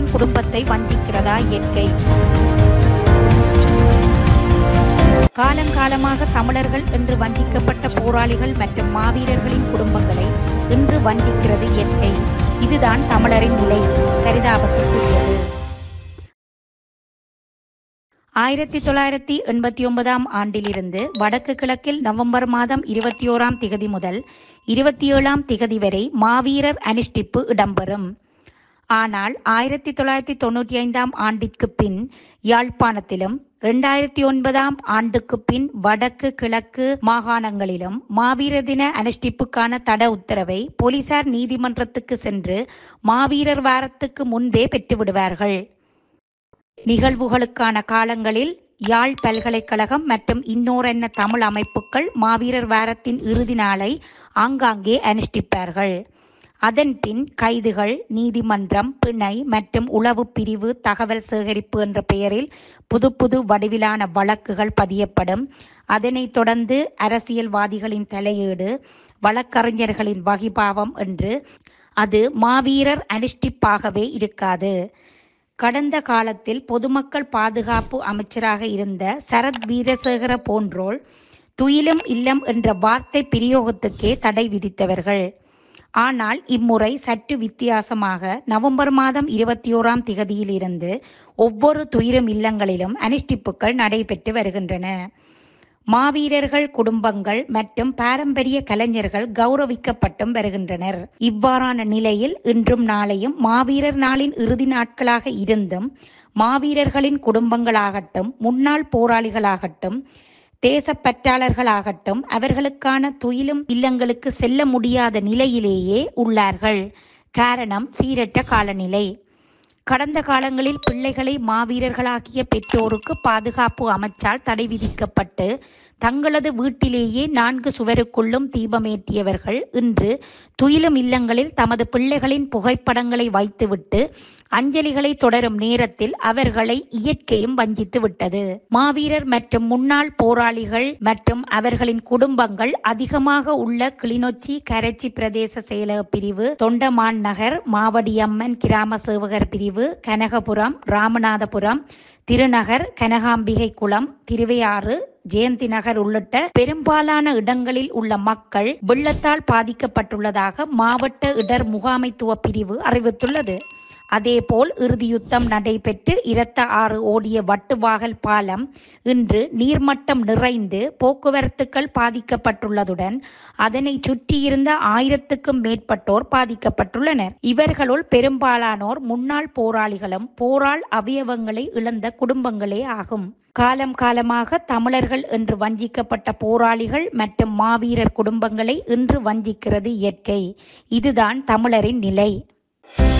தமிழரின் குடும்பத்தை வஞ்சிக்கிறதா இயற்கை காலங்காலமாக தமிழர்கள் என்று வஞ்சிக்கப்பட்ட போராளிகள் மற்றும் மாவீரர்களின் குடும்பங்களை இன்று வஞ்சிக்கிறது இயற்கை இதுதான் தமிழரின் நிலை பரிதாபத்துக்குரியது ஆயிரத்தி தொள்ளாயிரத்தி எண்பத்தி ஒன்பதாம் ஆண்டிலிருந்து வடக்கு கிழக்கில் நவம்பர் மாதம் இருபத்தி ஓராம் திகதி முதல் இருபத்தி ஏழாம் திகதி வரை மாவீரர் அனுஷ்டிப்பு இடம்பெறும் ஆனால் ஆயிரத்தி தொள்ளாயிரத்தி தொண்ணூற்றி ஐந்தாம் ஆண்டிற்கு பின் யாழ்ப்பாணத்திலும் இரண்டாயிரத்தி ஒன்பதாம் ஆண்டுக்கு பின் வடக்கு கிழக்கு மாகாணங்களிலும் மாவீரர் தின அனுஷ்டிப்புக்கான தட உத்தரவை போலீசார் நீதிமன்றத்துக்கு சென்று மாவீரர் வாரத்துக்கு முன்பே பெற்றுவிடுவார்கள் நிகழ்வுகளுக்கான காலங்களில் யாழ் பல்கலைக்கழகம் மற்றும் இன்னோரென்ன தமிழ் அமைப்புகள் மாவீரர் வாரத்தின் இறுதி நாளை ஆங்காங்கே அனுஷ்டிப்பார்கள் அதன்பின் கைதுகள் நீதிமன்றம் பிணை மற்றும் உளவு பிரிவு தகவல் சேகரிப்பு என்ற பெயரில் புது புது வடிவிலான வழக்குகள் பதியப்படும் அதனைத் தொடர்ந்து அரசியல்வாதிகளின் தலையீடு வழக்கறிஞர்களின் வகிபாவம் என்று அது மாவீரர் அனுஷ்டிப்பாகவே இருக்காது கடந்த காலத்தில் பொதுமக்கள் பாதுகாப்பு அமைச்சராக இருந்த சரத் வீரசேகர போன்றோர் துயிலும் இல்லம் என்ற வார்த்தை பிரயோகத்துக்கே தடை விதித்தவர்கள் ஆனால் இம்முறை சற்று வித்தியாசமாக நவம்பர் மாதம் இருபத்தி ஓராம் திகதியிலிருந்து ஒவ்வொரு துயிரும் இல்லங்களிலும் அனுஷ்டிப்புகள் நடைபெற்று வருகின்றன மாவீரர்கள் குடும்பங்கள் மற்றும் பாரம்பரிய கலைஞர்கள் கௌரவிக்கப்பட்டும் வருகின்றனர் இவ்வாறான நிலையில் இன்றும் நாளையும் மாவீரர் நாளின் இறுதி நாட்களாக இருந்தும் மாவீரர்களின் குடும்பங்களாகட்டும் முன்னாள் போராளிகளாகட்டும் தேசப்பற்றாளர்களாகட்டும் அவர்களுக்கான துயிலும் இல்லங்களுக்கு செல்ல முடியாத நிலையிலேயே உள்ளார்கள் காரணம் சீரற்ற காலநிலை கடந்த காலங்களில் பிள்ளைகளை மாவீரர்களாகிய பெற்றோருக்கு பாதுகாப்பு அமைச்சால் தடை விதிக்கப்பட்டு தங்களது வீட்டிலேயே நான்கு சுவருக்குள்ளும் தீபமேற்றியவர்கள் இன்று துயிலும் இல்லங்களில் தமது பிள்ளைகளின் புகைப்படங்களை வைத்துவிட்டு அஞ்சலிகளை தொடரும் நேரத்தில் அவர்களை இயற்கையும் வஞ்சித்து விட்டது மாவீரர் மற்றும் முன்னாள் போராளிகள் மற்றும் அவர்களின் குடும்பங்கள் அதிகமாக உள்ள கிளிநொச்சி கரைச்சி பிரதேச செயலக பிரிவு தொண்டமான் நகர் மாவடியம்மன் கிராம சேவகர் பிரிவு கனகபுரம் ராமநாதபுரம் திருநகர் கனகாம்பிகை குளம் திருவையாறு ஜெயந்தி நகர் உள்ளிட்ட பெரும்பாலான இடங்களில் உள்ள மக்கள் வெள்ளத்தால் பாதிக்கப்பட்டுள்ளதாக மாவட்ட இடர் முகாமைத்துவ பிரிவு அறிவித்துள்ளது அதேபோல் இறுதி யுத்தம் நடைபெற்று இரத்த ஆறு ஓடிய வட்டுவாகல் பாலம் இன்று நீர்மட்டம் நிறைந்து போக்குவரத்துக்கள் பாதிக்கப்பட்டுள்ளதுடன் அதனை சுற்றியிருந்த ஆயிரத்துக்கும் மேற்பட்டோர் பாதிக்கப்பட்டுள்ளனர் இவர்களுள் பெரும்பாலானோர் முன்னாள் போராளிகளும் போரால் அவயவங்களை இழந்த குடும்பங்களே ஆகும் காலம் காலமாக தமிழர்கள் என்று வஞ்சிக்கப்பட்ட போராளிகள் மற்றும் மாவீரர் குடும்பங்களை இன்று வஞ்சிக்கிறது இயற்கை இதுதான் தமிழரின் நிலை